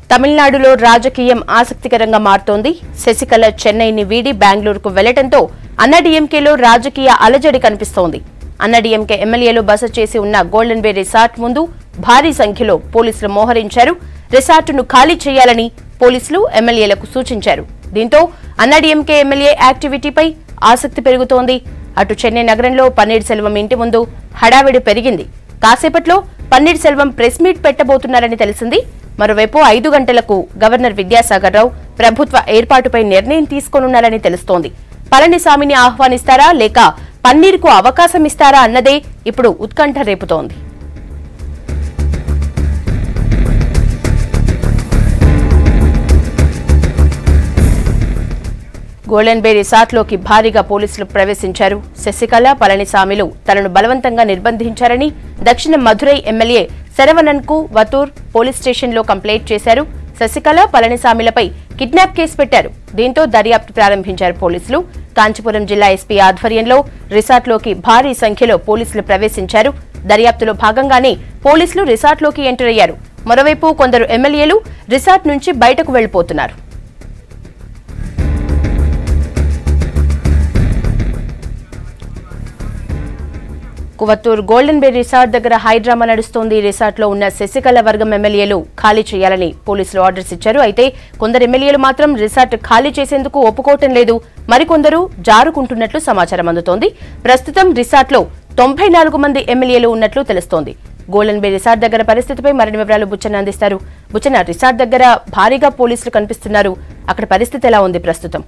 తమిళనాడులో రాజకీయం ఆసక్తికరంగా మారుతోంది శశికళ చెన్నైని వీడి బెంగళూరుకు వెళ్లడంతో అన్నాడీఎంకేలో రాజకీయ అలజడి కనిపిస్తోంది అన్నాడీఎంకే ఎమ్మెల్యేలు బస చేసి ఉన్న గోల్డెన్ బే రిసార్ట్ ముందు భారీ సంఖ్యలో పోలీసులు మోహరించారు రిసార్టును ఖాళీ చేయాలని పోలీసులు ఎమ్మెల్యేలకు సూచించారు దీంతో అన్నాడీఎంకే ఎమ్మెల్యే యాక్టివిటీపై ఆసక్తి పెరుగుతోంది అటు చెన్నై నగరంలో పన్నీర్ సెల్వం ఇంటి ముందు హడావిడి పెరిగింది కాసేపట్లో పన్నీర్ సెల్వం ప్రెస్ మీట్ పెట్టబోతున్నారని తెలిసింది మరోవైపు ఐదు గంటలకు గవర్నర్ విద్యాసాగర్ రావు ప్రభుత్వ ఏర్పాటుపై నిర్ణయం తీసుకోనున్నారని తెలుస్తోంది పళనిసామిని ఆహ్వానిస్తారా లేక పన్నీర్కు అవకాశం ఇస్తారా అన్నదే ఇప్పుడు ఉత్కంఠ రేపుతోంది గోల్డెన్ బే రిసార్ట్లోకి భారీగా పోలీసులు ప్రవేశించారు శశికళ పళనిసామిలు తనను బలవంతంగా నిర్బంధించారని దక్షిణ మధురై ఎమ్మెల్యే శరవణన్ కు వతూర్ పోలీస్ స్టేషన్లో కంప్లైంట్ చేశారు శశికళ పళనిసామిలపై కిడ్నాప్ కేసు పెట్టారు దీంతో దర్యాప్తు ప్రారంభించారు పోలీసులు కాంచీపురం జిల్లా ఎస్పీ ఆధ్వర్యంలో రిసార్ట్లోకి భారీ సంఖ్యలో పోలీసులు ప్రవేశించారు దర్యాప్తులో భాగంగానే పోలీసులు రిసార్ట్లోకి ఎంటర్ అయ్యారు మరోవైపు కొందరు ఎమ్మెల్యేలు రిసార్ట్ నుంచి బయటకు వెళ్లిపోతున్నారు కువత్తూరు గోల్డెన్ బే రిసార్ట్ దగ్గర హైడ్రామా నడుస్తోంది ఈ రిసార్ట్లో ఉన్న శశికళ వర్గం ఎమ్మెల్యేలు ఖాళీ చేయాలని పోలీసులు ఆర్డర్స్ ఇచ్చారు అయితే కొందరు ఎమ్మెల్యేలు మాత్రం రిసార్ట్ ఖాళీ చేసేందుకు ఒప్పుకోవటం లేదు మరికొందరు జారుకుంటున్నట్లు సమాచారం అందుతోంది ప్రస్తుతం రిసార్ట్లో తొంభై నాలుగు మంది ఎమ్మెల్యేలు ఉన్నట్లు తెలుస్తోంది గోల్డెన్ బే రిసార్ట్ దగ్గర పరిస్థితిపై మరిన్ని వివరాలు బుచ్చన్న అందిస్తారు బుచ్చన్న రిసార్ట్ దగ్గర భారీగా పోలీసులు కనిపిస్తున్నారు అక్కడ పరిస్థితి ఎలా ఉంది ప్రస్తుతం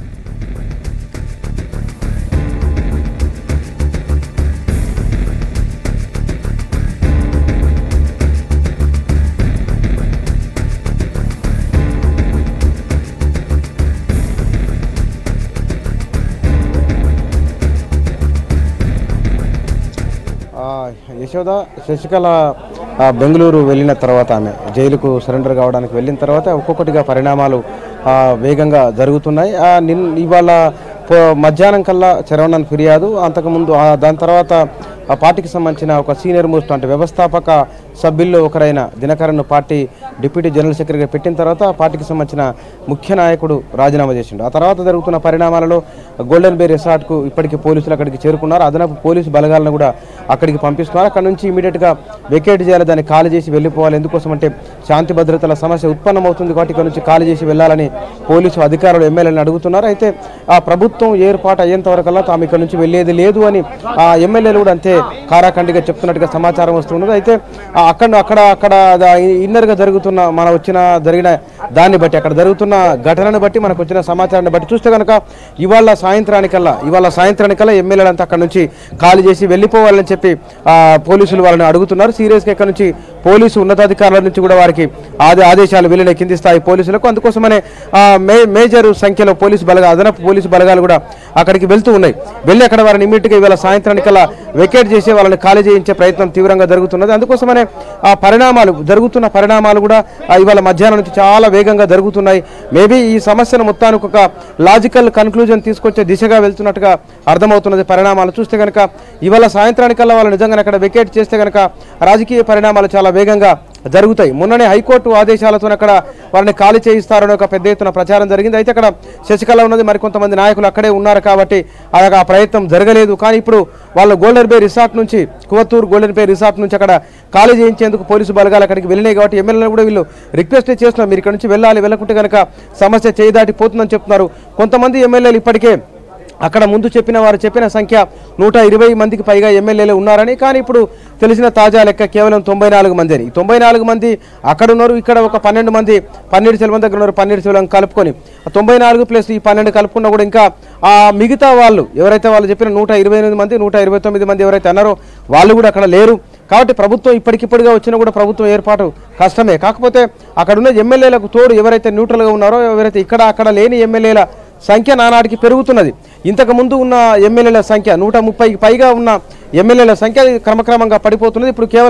ఆ, యశోద శశికళ ఆ, బెంగళూరు వెళ్ళిన తర్వాత ఆమె జైలుకు సరెండర్ కావడానికి వెళ్ళిన తర్వాత ఒక్కొక్కటిగా పరిణామాలు ఆ, వేగంగా జరుగుతున్నాయి ఆ, నిన్ ఇవాళ పో- మధ్యాహ్నం కల్లా చరవణన్ ఫిర్యాదు అంతకుముందు ఆ, దాని తర్వాత ఆ పార్టీకి సంబంధించిన ఒక సీనియర్ మోస్ట్ అంటే వ్యవస్థాపక సభ్యుల్లో ఒకరైన దినకరన్ పార్టీ డిప్యూటీ జనరల్ సెక్రటరీగా పెట్టిన తర్వాత ఆ పార్టీకి సంబంధించిన ముఖ్య నాయకుడు రాజీనామా చేసిండు ఆ తర్వాత జరుగుతున్న పరిణామాలలో గోల్డెన్ బే రిసార్ట్కు ఇప్పటికి పోలీసులు అక్కడికి చేరుకున్నారు అదనపు పోలీసు బలగాలను కూడా అక్కడికి పంపిస్తున్నారు అక్కడ నుంచి ఇమీడియట్గా వెకేట్ చేయాలి దాన్ని ఖాళీ చేసి వెళ్ళిపోవాలి ఎందుకోసం అంటే శాంతి భద్రతల సమస్య ఉత్పన్నమవుతుంది కాబట్టి ఇక్కడ నుంచి ఖాళీ చేసి వెళ్ళాలని పోలీసు అధికారులు ఎమ్మెల్యేలను అడుగుతున్నారు అయితే ఆ ప్రభుత్వం ఏర్పాటు అయ్యేంత వరకల్లా తాము ఇక్కడ నుంచి వెళ్ళేది లేదు అని ఆ ఎమ్మెల్యేలు కూడా అంతే కారాఖండిగా చెప్తున్నట్టుగా సమాచారం వస్తున్నది అయితే ఆ అక్కడ అక్కడ అక్కడ దా- ఇన్నర్గా జరుగుతున్న మన వచ్చిన జరిగిన దాన్ని బట్టి అక్కడ జరుగుతున్న ఘటనను బట్టి మనకు వచ్చిన సమాచారాన్ని బట్టి చూస్తే కనుక ఇవాళ సాయంత్రానికల్లా ఇవాళ సాయంత్రానికల్లా ఎమ్మెల్యేలు అంతా అక్కడ నుంచి ఖాళీ చేసి వెళ్ళిపోవాలని చెప్పి ఆ, పోలీసులు వాళ్ళని అడుగుతున్నారు సీరియస్గా ఇక్కడ నుంచి పోలీసు ఉన్నతాధికారుల నుంచి కూడా వారికి ఆదే ఆదేశాలు వెళ్ళిన కింది స్థాయి పోలీసులకు అందుకోసమనే ఆ, మే మేజర్ సంఖ్యలో పోలీసు బలగా అదనపు పోలీసు బలగాలు కూడా అక్కడికి వెళ్తూ ఉన్నాయి వెళ్ళి అక్కడ వారిని ఇమీడియట్గా ఇవాళ సాయంత్రానికల్లా వెకేట్ చేసి వాళ్ళని ఖాళీ చేయించే ప్రయత్నం తీవ్రంగా జరుగుతున్నది అందుకోసమనే ఆ పరిణామాలు జరుగుతున్న పరిణామాలు కూడా ఆ, ఇవాళ మధ్యాహ్నం నుంచి చాలా వేగంగా జరుగుతున్నాయి మేబీ ఈ సమస్యను మొత్తానికి ఒక లాజికల్ కన్క్లూజన్ తీసుకొచ్చే దిశగా వెళ్తున్నట్టుగా అర్థమవుతున్నది పరిణామాలు చూస్తే కనుక ఇవాళ సాయంత్రానికల్లా వాళ్ళు నిజంగా అక్కడ వెకేట్ చేస్తే కనుక రాజకీయ పరిణామాలు చాలా వేగంగా జరుగుతాయి మొన్ననే హైకోర్టు ఆదేశాలతో అక్కడ వారిని ఖాళీ చేయిస్తారని ఒక పెద్ద ఎత్తున ప్రచారం జరిగింది అయితే అక్కడ శశికళ ఉన్నది మరికొంతమంది నాయకులు అక్కడే ఉన్నారు కాబట్టి ఆ ఆ ప్రయత్నం జరగలేదు కానీ ఇప్పుడు వాళ్ళు గోల్డెన్ బే రిసార్ట్ నుంచి కువత్తూరు గోల్డెన్ బే రిసార్ట్ నుంచి అక్కడ ఖాళీ చేయించేందుకు పోలీసు బలగాలు అక్కడికి వెళ్ళినాయి కాబట్టి ఎమ్మెల్యేలు కూడా వీళ్ళు రిక్వెస్ట్ చేస్తున్నారు మీరు ఇక్కడ నుంచి వెళ్ళాలి వెళ్ళకుంటే కనుక సమస్య చేయి దాటిపోతుందని చెప్తున్నారు కొంతమంది ఎమ్మెల్యేలు ఇప్పటికే అక్కడ ముందు చెప్పిన వారు చెప్పిన సంఖ్య నూట ఇరవై మందికి పైగా ఎమ్మెల్యేలు ఉన్నారని కానీ ఇప్పుడు తెలిసిన తాజా లెక్క కేవలం తొంభై నాలుగు మంది అని తొంభై నాలుగు మంది అక్కడ ఉన్నారు ఇక్కడ ఒక పన్నెండు మంది పన్నెండు సెల్వం దగ్గర ఉన్నారు పన్నెండు సెల్వం కలుపుకొని ఆ తొంభై నాలుగు ప్లస్ ఈ పన్నెండు కలుపుకున్నా కూడా ఇంకా ఆ మిగతా వాళ్ళు ఎవరైతే వాళ్ళు చెప్పిన నూట ఇరవై ఎనిమిది మంది నూట ఇరవై తొమ్మిది మంది ఎవరైతే అన్నారో వాళ్ళు కూడా అక్కడ లేరు కాబట్టి ప్రభుత్వం ఇప్పటికిప్పటిగా వచ్చినా కూడా ప్రభుత్వం ఏర్పాటు కష్టమే కాకపోతే అక్కడ ఉన్న ఎమ్మెల్యేలకు తోడు ఎవరైతే న్యూట్రల్గా ఉన్నారో ఎవరైతే ఇక్కడ అక్కడ లేని ఎమ్మెల్యేల సంఖ్య నానాటికి పెరుగుతున్నది ఇంతకు ముందు ఉన్న ఎమ్మెల్యేల సంఖ్య నూట ముప్పైకి పైగా ఉన్న ఎమ్మెల్యేల సంఖ్య క్రమక్రమంగా పడిపోతున్నది ఇప్పుడు కేవలం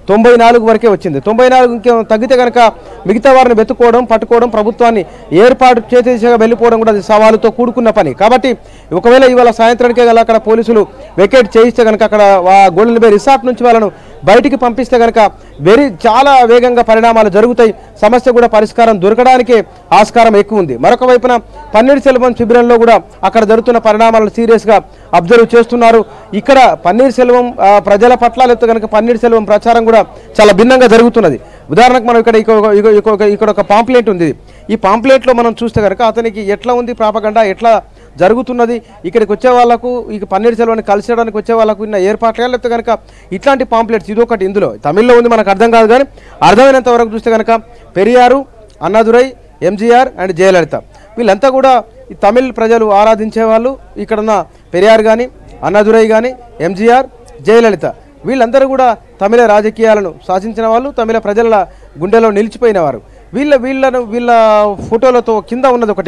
తొంభై నాలుగు వరకే వచ్చింది తొంభై నాలుగు ఇంకేం తగ్గితే కనుక మిగతా వారిని వెతుక్కోవడం పట్టుకోవడం ప్రభుత్వాన్ని ఏర్పాటు చేసేసిగా వెళ్ళిపోవడం కూడా అది సవాలుతో కూడుకున్న పని కాబట్టి ఒకవేళ ఇవాళ సాయంత్రానికే గల అక్కడ పోలీసులు వెకేట్ చేయిస్తే కనుక అక్కడ గోల్డెన్ బే రిసార్ట్ నుంచి వాళ్ళను బయటికి పంపిస్తే కనుక వెరీ చాలా వేగంగా పరిణామాలు జరుగుతాయి సమస్య కూడా పరిష్కారం దొరకడానికే ఆస్కారం ఎక్కువ ఉంది మరొక వైపున పన్నీర్ సెల్వం శిబిరంలో కూడా అక్కడ జరుగుతున్న పరిణామాలను సీరియస్గా అబ్జర్వ్ చేస్తున్నారు ఇక్కడ పన్నీర్ సెల్వం ఆ, ప్రజల పట్ల లేకపోతే కనుక పన్నీర్ సెల్వం ప్రచారం కూడా చాలా భిన్నంగా జరుగుతున్నది ఉదాహరణకు మనం ఇక్కడ ఇక- ఇక- ఇక- ఇక్కడ ఒక పాంప్లెట్ ఉంది ఈ పాంప్లెట్లో మనం చూస్తే కనుక అతనికి ఎట్లా ఉంది ప్రాపగండా ఎట్లా జరుగుతున్నది ఇక్కడికి వచ్చే వాళ్ళకు ఇక పన్నీర్ సెల్వాన్ని కలిసేయడానికి వచ్చే వాళ్ళకు ఉన్న ఏర్పాట్లు లేకపోతే కనుక ఇట్లాంటి పాంప్లెట్స్ ఇది ఒకటి ఇందులో తమిళ్లో ఉంది మనకు అర్థం కాదు కానీ అర్థమైనంత వరకు చూస్తే కనుక పెరియారు అన్నాదురై ఎంజీఆర్ అండ్ జయలలిత వీళ్ళంతా కూడా ఈ తమిళ్ ప్రజలు ఆరాధించే వాళ్ళు ఇక్కడున్న పెరియార్ కానీ అన్నాదురై కానీ ఎంజీఆర్ జయలలిత వీళ్ళందరూ కూడా తమిళ రాజకీయాలను శాసించిన వాళ్ళు తమిళ ప్రజల గుండెలో నిలిచిపోయిన వారు వీళ్ళ వీళ్ళను వీళ్ళ ఫోటోలతో కింద ఉన్నది ఒకటి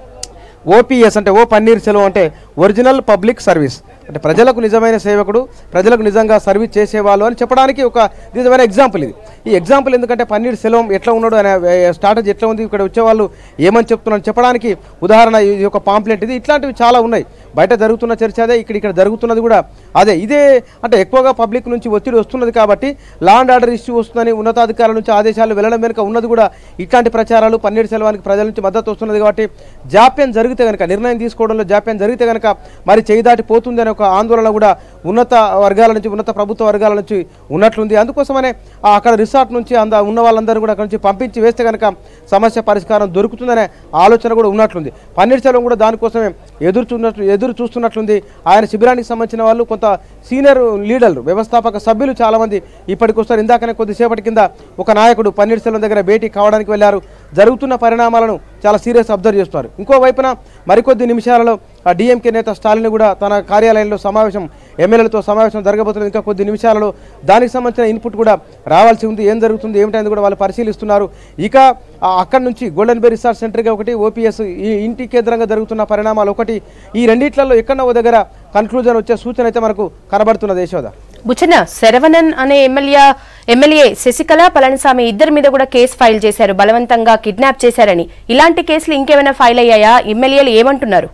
ఓపీఎస్ అంటే ఓ పన్నీర్ సెల్వం అంటే ఒరిజినల్ పబ్లిక్ సర్వీస్ అంటే ప్రజలకు నిజమైన సేవకుడు ప్రజలకు నిజంగా సర్వీస్ చేసేవాళ్ళు అని చెప్పడానికి ఒక నిజమైన ఎగ్జాంపుల్ ఇది ఈ ఎగ్జాంపుల్ ఎందుకంటే పన్నీర్ సెల్వం ఎట్లా ఉన్నాడు అనే స్ట్రాటజీ ఎట్లా ఉంది ఇక్కడ వచ్చేవాళ్ళు ఏమని చెప్తున్నారు చెప్పడానికి ఉదాహరణ ఇది ఒక పాంప్లెట్ ఇది ఇట్లాంటివి చాలా ఉన్నాయి బయట జరుగుతున్న చర్చ అదే ఇక్కడ ఇక్కడ జరుగుతున్నది కూడా అదే ఇదే అంటే ఎక్కువగా పబ్లిక్ నుంచి ఒత్తిడి వస్తున్నది కాబట్టి లా అండ్ ఆర్డర్ ఇష్యూ వస్తుందని ఉన్నతాధికారుల నుంచి ఆదేశాలు వెళ్ళడం వెనుక ఉన్నది కూడా ఇట్లాంటి ప్రచారాలు పన్నీర్ సెల్వానికి ప్రజల నుంచి మద్దతు వస్తున్నది కాబట్టి జాప్యం జరిగితే కనుక నిర్ణయం తీసుకోవడంలో జాప్యం జరిగితే కనుక మరి చేయి దాటి పోతుంది అనే ఒక ఆందోళన కూడా ఉన్నత వర్గాల నుంచి ఉన్నత ప్రభుత్వ వర్గాల నుంచి ఉన్నట్లుంది అందుకోసమనే ఆ అక్కడ రిసార్ట్ నుంచి అంద ఉన్న వాళ్ళందరూ కూడా అక్కడ నుంచి పంపించి వేస్తే కనుక సమస్య పరిష్కారం దొరుకుతుందనే ఆలోచన కూడా ఉన్నట్లుంది పన్నీర్ సెల్వం కూడా దానికోసమే ఎదురు చూన్నట్లు ఎదురు చూస్తున్నట్లుంది ఆయన శిబిరానికి సంబంధించిన వాళ్ళు కొంత సీనియర్ లీడర్లు వ్యవస్థాపక సభ్యులు చాలామంది ఇప్పటికి వస్తారు ఇందాకనే కొద్దిసేపటి కింద ఒక నాయకుడు పన్నీర్ సెల్వం దగ్గర భేటీ కావడానికి వెళ్ళారు జరుగుతున్న పరిణామాలను చాలా సీరియస్ అబ్జర్వ్ చేస్తున్నారు ఇంకో వైపున మరికొద్ది నిమిషాలలో ఆ డిఎంకే నేత స్టాలిన్ కూడా తన కార్యాలయంలో సమావేశం ఎమ్మెల్యేలతో సమావేశం జరగబోతుంది ఇంకా కొద్ది నిమిషాలలో దానికి సంబంధించిన ఇన్పుట్ కూడా రావాల్సి ఉంది ఏం జరుగుతుంది ఏమిటనేది కూడా వాళ్ళు పరిశీలిస్తున్నారు ఇక ఆ అక్కడి నుంచి గోల్డెన్ బే రిసార్ట్ సెంటర్గా ఒకటి ఓపీఎస్ ఈ ఇంటి కేంద్రంగా జరుగుతున్న పరిణామాలు ఒకటి ఈ రెండిట్లలో ఎక్కడో ఓ దగ్గర కన్క్లూజన్ వచ్చే సూచన అయితే మనకు కనబడుతున్నది యశోద బుచన శరవణన్ అనే ఎమ్మెల్యే ఎమ్మెల్యే శశికళ పళనిస్వామి ఇద్దరి మీద కూడా కేసు ఫైల్ చేశారు బలవంతంగా కిడ్నాప్ చేశారని ఇలాంటి కేసులు ఇంకేమైనా ఫైల్ అయ్యాయా ఎమ్మెల్యేలు ఏమంటున్నారు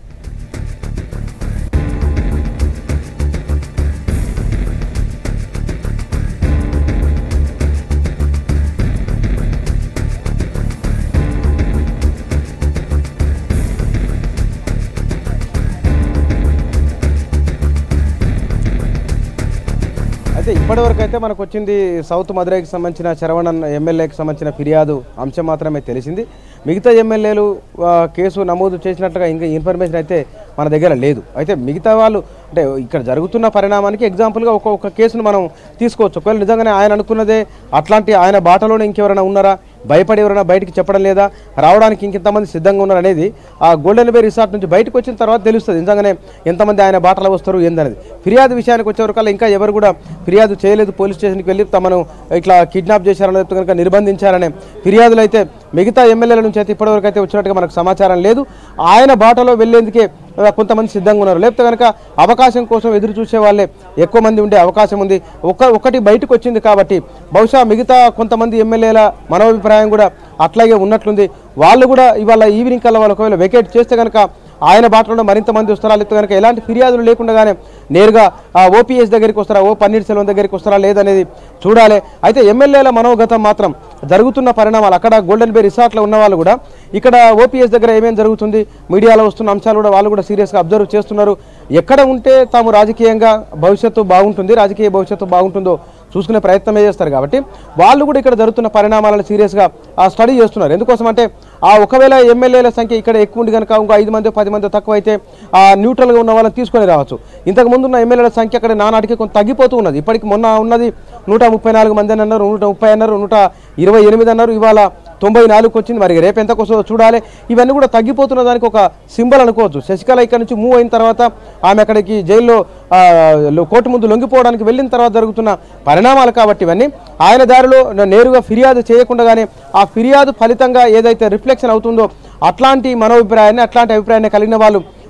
అయితే ఇప్పటివరకు అయితే మనకు వచ్చింది సౌత్ మదురైకి సంబంధించిన శరవణన్ ఎమ్మెల్యేకి సంబంధించిన ఫిర్యాదు అంశం మాత్రమే తెలిసింది మిగతా ఎమ్మెల్యేలు ఆ, కేసు నమోదు చేసినట్టుగా ఇంకా ఇన్ఫర్మేషన్ అయితే మన దగ్గర లేదు అయితే మిగతా వాళ్ళు అంటే ఇక్కడ జరుగుతున్న పరిణామానికి ఎగ్జాంపుల్గా ఒక ఒక కేసును మనం తీసుకోవచ్చు ఒకవేళ నిజంగానే ఆయన అనుకున్నదే అట్లాంటి ఆయన బాటలోనే ఇంకెవరైనా ఉన్నారా భయపడి ఎవరైనా బయటికి చెప్పడం లేదా రావడానికి ఇంకెంతమంది సిద్ధంగా ఉన్నారు అనేది ఆ గోల్డెన్ బే రిసార్ట్ నుంచి బయటకు వచ్చిన తర్వాత తెలుస్తుంది నిజంగానే ఎంతమంది ఆయన బాటలో వస్తారు ఏందనేది ఫిర్యాదు విషయానికి వచ్చేవరకల్లా ఇంకా ఎవరు కూడా ఫిర్యాదు చేయలేదు పోలీస్ స్టేషన్కి వెళ్ళి తమను ఇట్లా కిడ్నాప్ చేశారని లేకపోతే కనుక నిర్బంధించారనే ఫిర్యాదులు అయితే మిగతా ఎమ్మెల్యేల నుంచి అయితే ఇప్పటివరకు అయితే వచ్చినట్టుగా మనకు సమాచారం లేదు ఆయన బాటలో వెళ్లేందుకే ఆ, కొంతమంది సిద్ధంగా ఉన్నారు లేకపోతే కనుక అవకాశం కోసం ఎదురు చూసే వాళ్ళే ఎక్కువ మంది ఉండే అవకాశం ఉంది ఒక ఒకటి బయటకు వచ్చింది కాబట్టి బహుశా మిగతా కొంతమంది ఎమ్మెల్యేల మనోభిప్రాయం కూడా అట్లాగే ఉన్నట్లుంది వాళ్ళు కూడా ఇవాళ ఈవినింగ్ కల్లా వాళ్ళు ఒకవేళ వెకేట్ చేస్తే కనుక ఆయన బాటలో మరింత మంది వస్తారా లేకపోతే కనుక ఎలాంటి ఫిర్యాదులు లేకుండానే నేరుగా ఆ ఓపీఎస్ దగ్గరికి వస్తారా ఓ పన్నీర్ సెల్వం దగ్గరికి వస్తారా లేదనేది చూడాలి అయితే ఎమ్మెల్యేల మనోగతం మాత్రం జరుగుతున్న పరిణామాలు అక్కడ గోల్డెన్ బే రిసార్ట్లో ఉన్న వాళ్ళు కూడా ఇక్కడ ఓపీఎస్ దగ్గర ఏమేం జరుగుతుంది మీడియాలో వస్తున్న అంశాలు కూడా వాళ్ళు కూడా సీరియస్గా అబ్జర్వ్ చేస్తున్నారు ఎక్కడ ఉంటే తాము రాజకీయంగా భవిష్యత్తు బాగుంటుంది రాజకీయ భవిష్యత్తు బాగుంటుందో చూసుకునే ప్రయత్నమే చేస్తారు కాబట్టి వాళ్ళు కూడా ఇక్కడ జరుగుతున్న పరిణామాలను సీరియస్గా ఆ స్టడీ చేస్తున్నారు ఎందుకోసం అంటే ఆ ఒకవేళ ఎమ్మెల్యేల సంఖ్య ఇక్కడ ఎక్కువ ఉండి కనుక ఇంకో ఐదు మంది పది మంది తక్కువ అయితే ఆ న్యూట్రల్గా ఉన్న వాళ్ళని తీసుకొని రావచ్చు ఇంతకు ముందు ఉన్న ఎమ్మెల్యేల సంఖ్య అక్కడ నానాటికి కొంత తగ్గిపోతూ ఉన్నది ఇప్పటికి మొన్న ఉన్నది నూట ముప్పై నాలుగు మంది అని అన్నారు నూట ముప్పై అన్నారు నూట ఇరవై ఎనిమిది అన్నారు ఇవాళ తొంభై నాలుగుకి వచ్చింది మరి రేపు ఎంత వస్తుందో చూడాలి ఇవన్నీ కూడా తగ్గిపోతున్న దానికి ఒక సింబల్ అనుకోవచ్చు శశికళ ఇక్కడ నుంచి మూవ్ అయిన తర్వాత ఆమె అక్కడికి జైల్లో ఆ, లో- కోర్టు ముందు లొంగిపోవడానికి వెళ్ళిన తర్వాత జరుగుతున్న పరిణామాలు కాబట్టి ఇవన్నీ ఆయన దారిలో న- నేరుగా ఫిర్యాదు చేయకుండానే ఆ ఫిర్యాదు ఫలితంగా ఏదైతే రిఫ్లెక్షన్ అవుతుందో అట్లాంటి మనోభిప్రాయాన్ని అట్లాంటి అభిప్రాయాన్ని కలిగిన వాళ్ళు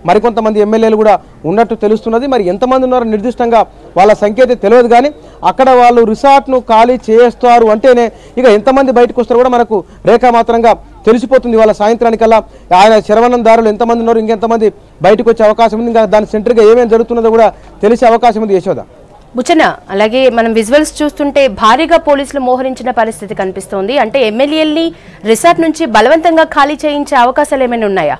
మరికొంతమంది ఎమ్మెల్యేలు కూడా ఉన్నట్టు తెలుస్తున్నది మరి ఎంతమంది ఉన్నారో నిర్దిష్టంగా వాళ్ళ సంఖ్య అయితే తెలియదు కానీ అక్కడ వాళ్ళు రిసార్ట్ను ఖాళీ చేస్తారు అంటేనే ఇక ఎంతమంది బయటకు వస్తారో కూడా మనకు రేఖామాత్రంగా తెలిసిపోతుంది వాళ్ళ సాయంత్రానికల్లా ఆయన శరవణందారులు ఎంతమంది ఉన్నారు ఇంకెంతమంది బయటకు వచ్చే అవకాశం ఉంది ఇంకా దాని సెంటర్గా ఏమేమి జరుగుతున్నదో కూడా తెలిసే అవకాశం ఉంది యశోద బుచ్చన అలాగే మనం విజువల్స్ చూస్తుంటే భారీగా పోలీసులు మోహరించిన పరిస్థితి కనిపిస్తోంది అంటే ఎమ్మెల్యేల్ని రిసార్ట్ నుంచి బలవంతంగా ఖాళీ చేయించే అవకాశాలు ఏమైనా ఉన్నాయా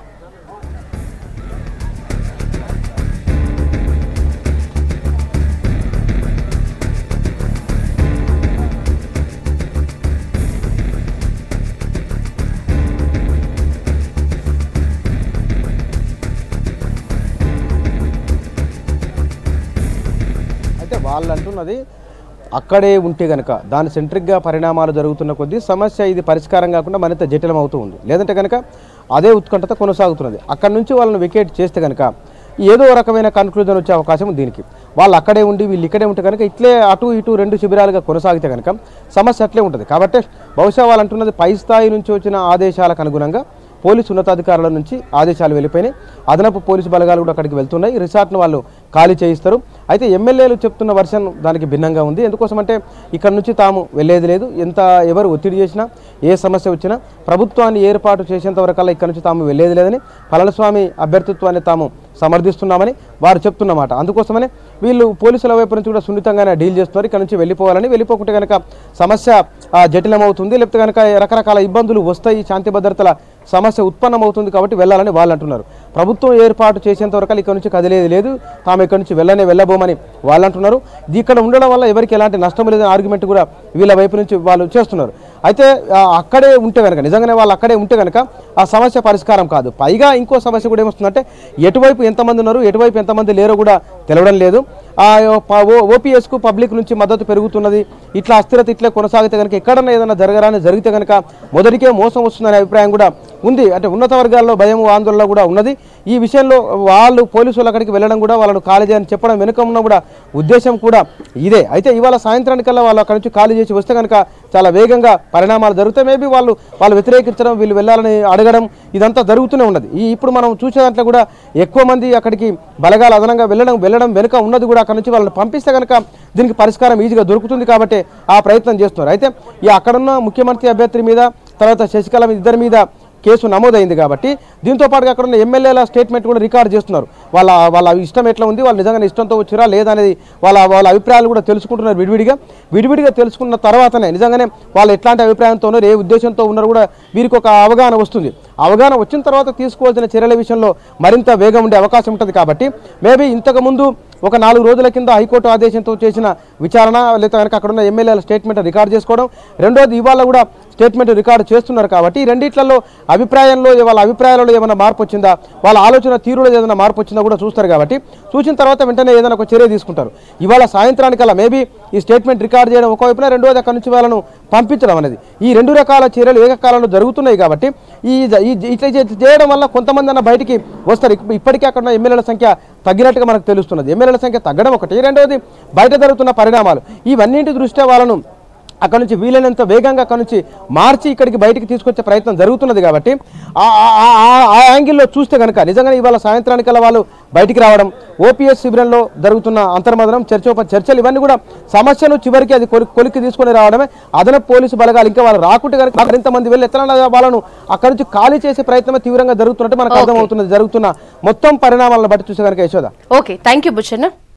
అయితే వాళ్ళు అంటున్నది అక్కడే ఉంటే గనక దాని సెంట్రిక్గా పరిణామాలు జరుగుతున్న కొద్దీ సమస్య ఇది పరిష్కారం కాకుండా మరింత జటిలం అవుతూ ఉంది లేదంటే కనుక అదే ఉత్కంఠత కొనసాగుతున్నది అక్కడ నుంచి వాళ్ళని వికెట్ చేస్తే కనుక ఏదో రకమైన కన్క్లూజన్ వచ్చే అవకాశం ఉంది దీనికి వాళ్ళు అక్కడే ఉండి వీళ్ళు ఇక్కడే ఉంటే కనుక ఇట్లే అటు ఇటు రెండు శిబిరాలుగా కొనసాగితే కనుక సమస్య అట్లే ఉంటుంది కాబట్టి బహుశా వాళ్ళు అంటున్నది పై స్థాయి నుంచి వచ్చిన ఆదేశాలకు అనుగుణంగా పోలీసు ఉన్నతాధికారుల నుంచి ఆదేశాలు వెళ్ళిపోయినాయి అదనపు పోలీసు బలగాలు కూడా అక్కడికి వెళ్తున్నాయి రిసార్ట్ను వాళ్ళు ఖాళీ చేయిస్తారు అయితే ఎమ్మెల్యేలు చెప్తున్న వర్షన్ దానికి భిన్నంగా ఉంది ఎందుకోసమంటే ఇక్కడ నుంచి తాము వెళ్ళేది లేదు ఎంత ఎవరు ఒత్తిడి చేసినా ఏ సమస్య వచ్చినా ప్రభుత్వాన్ని ఏర్పాటు చేసేంత వరకల్లా ఇక్కడ నుంచి తాము వెళ్ళేది లేదని పళనిస్వామి అభ్యర్థిత్వాన్ని తాము సమర్థిస్తున్నామని వారు చెప్తున్నమాట అందుకోసమనే వీళ్ళు పోలీసుల వైపు నుంచి కూడా సున్నితంగానే డీల్ చేస్తున్నారు ఇక్కడ నుంచి వెళ్ళిపోవాలని వెళ్ళిపోకుంటే కనుక సమస్య ఆ, జటిలమవుతుంది లేకపోతే కనుక రకరకాల ఇబ్బందులు వస్తాయి శాంతి భద్రతల సమస్య ఉత్పన్నమవుతుంది కాబట్టి వెళ్ళాలని వాళ్ళు అంటున్నారు ప్రభుత్వం ఏర్పాటు చేసేంత వరకు ఇక్కడ నుంచి కదిలేది లేదు తాము ఇక్కడ నుంచి వెళ్ళనే వెళ్ళబోమని వాళ్ళు అంటున్నారు ఇది ఇక్కడ ఉండడం వల్ల ఎవరికి ఎలాంటి నష్టం లేదని ఆర్గ్యుమెంట్ కూడా వీళ్ళ వైపు నుంచి వాళ్ళు చేస్తున్నారు అయితే ఆ, అక్కడే ఉంటే కనుక నిజంగానే వాళ్ళు అక్కడే ఉంటే కనుక ఆ సమస్య పరిష్కారం కాదు పైగా ఇంకో సమస్య కూడా ఏమొస్తుందంటే ఎటువైపు ఎంతమంది ఉన్నారు ఎటువైపు ఎంతమంది లేరో కూడా తెలవడం లేదు ఆ ఓపీఎస్కు పబ్లిక్ నుంచి మద్దతు పెరుగుతున్నది ఇట్లా అస్థిరత ఇట్లా కొనసాగితే కనుక ఎక్కడన్నా ఏదైనా జరగరాని జరిగితే కనుక మొదటికే మోసం వస్తుందనే అభిప్రాయం కూడా ఉంది అంటే ఉన్నత వర్గాల్లో భయం ఆందోళన కూడా ఉన్నది ఈ విషయంలో వాళ్ళు పోలీసులు అక్కడికి వెళ్ళడం కూడా వాళ్ళను ఖాళీ చేయని చెప్పడం వెనుక ఉన్న కూడా ఉద్దేశం కూడా ఇదే అయితే ఇవాళ సాయంత్రానికల్లా వాళ్ళు అక్కడి నుంచి ఖాళీ చేసి వస్తే కనుక చాలా వేగంగా పరిణామాలు జరుగుతాయి మేబీ వాళ్ళు వాళ్ళు వ్యతిరేకించడం వీళ్ళు వెళ్ళాలని అడగడం ఇదంతా జరుగుతూనే ఉన్నది ఈ ఇప్పుడు మనం చూసే దాంట్లో కూడా ఎక్కువ మంది అక్కడికి బలగాలు అదనంగా వెళ్ళడం వెళ్ళడం వెనుక ఉన్నది కూడా అక్కడ నుంచి వాళ్ళని పంపిస్తే కనుక దీనికి పరిష్కారం ఈజీగా దొరుకుతుంది కాబట్టి ఆ ప్రయత్నం చేస్తున్నారు అయితే ఈ అక్కడున్న ముఖ్యమంత్రి అభ్యర్థి మీద తర్వాత శశికళ మీద ఇద్దరి మీద కేసు నమోదైంది కాబట్టి దీంతో పాటుగా అక్కడ ఉన్న ఎమ్మెల్యేల స్టేట్మెంట్ కూడా రికార్డ్ చేస్తున్నారు వాళ్ళ వాళ్ళ ఇష్టం ఎట్లా ఉంది వాళ్ళు నిజంగా ఇష్టంతో వచ్చిరా లేదా అనేది వాళ్ళ వాళ్ళ అభిప్రాయాలు కూడా తెలుసుకుంటున్నారు విడివిడిగా విడివిడిగా తెలుసుకున్న తర్వాతనే నిజంగానే వాళ్ళు ఎట్లాంటి అభిప్రాయంతో ఉన్నారు ఏ ఉద్దేశంతో ఉన్నారు కూడా వీరికి ఒక అవగాహన వస్తుంది అవగాహన వచ్చిన తర్వాత తీసుకోవాల్సిన చర్యల విషయంలో మరింత వేగం ఉండే అవకాశం ఉంటుంది కాబట్టి మేబీ ఇంతకుముందు ఒక నాలుగు రోజుల కింద హైకోర్టు ఆదేశంతో చేసిన విచారణ లేదా కనుక అక్కడ ఉన్న ఎమ్మెల్యేల స్టేట్మెంట్ రికార్డ్ చేసుకోవడం రెండోది ఇవాళ కూడా స్టేట్మెంట్ రికార్డు చేస్తున్నారు కాబట్టి ఈ రెండిట్లలో అభిప్రాయంలో వాళ్ళ అభిప్రాయాలలో ఏమైనా మార్పు వచ్చిందా వాళ్ళ ఆలోచన తీరులో ఏదైనా మార్పు వచ్చిందా కూడా చూస్తారు కాబట్టి చూసిన తర్వాత వెంటనే ఏదైనా ఒక చర్య తీసుకుంటారు ఇవాళ సాయంత్రానికల్లా మేబీ ఈ స్టేట్మెంట్ రికార్డ్ చేయడం ఒకవైపున రెండోది అక్కడి నుంచి వాళ్ళను పంపించడం అనేది ఈ రెండు రకాల చర్యలు ఏకకాలంలో జరుగుతున్నాయి కాబట్టి ఈ జ- ఈ జ- ఇట్లా చే- చేయడం వల్ల కొంతమంది అన్న బయటికి వస్తారు ఇప్ప- ఇప్పటికే అక్కడ ఉన్న ఎమ్మెల్యేల సంఖ్య తగ్గినట్టుగా మనకు తెలుస్తున్నది ఎమ్మెల్యేల సంఖ్య తగ్గడం ఒకటి రెండవది బయట జరుగుతున్న పరిణామాలు ఇవన్నింటి దృష్ట్యా వాళ్ళను అక్కడ నుంచి వీలైనంత వేగంగా అక్కడ నుంచి మార్చి ఇక్కడికి బయటికి తీసుకొచ్చే ప్రయత్నం జరుగుతున్నది కాబట్టి ఆ- ఆ- ఆ- ఆ- ఆ యాంగిల్లో చూస్తే కనుక నిజంగానే ఇవాళ సాయంత్రానికల్లా వాళ్ళు బయటికి రావడం ఓపీఎస్ శిబిరంలో జరుగుతున్న అంతర్మదనం చర్చోప చర్చలు ఇవన్నీ కూడా సమస్యను చివరికి అది కొలి కొలిక్కి తీసుకొని రావడమే అదనపు పోలీసు బలగాలు ఇంకా వాళ్ళు రాకుంటే కనుక మరింత మంది వెళ్ళి ఎట్లా వాళ్ళను అక్కడ నుంచి ఖాళీ చేసే ప్రయత్నమే తీవ్రంగా జరుగుతున్నట్టు మనకు అర్థమవుతున్నది జరుగుతున్న మొత్తం పరిణామాలను బట్టి చూసే కనుక Yashoda okay thank you Buchanna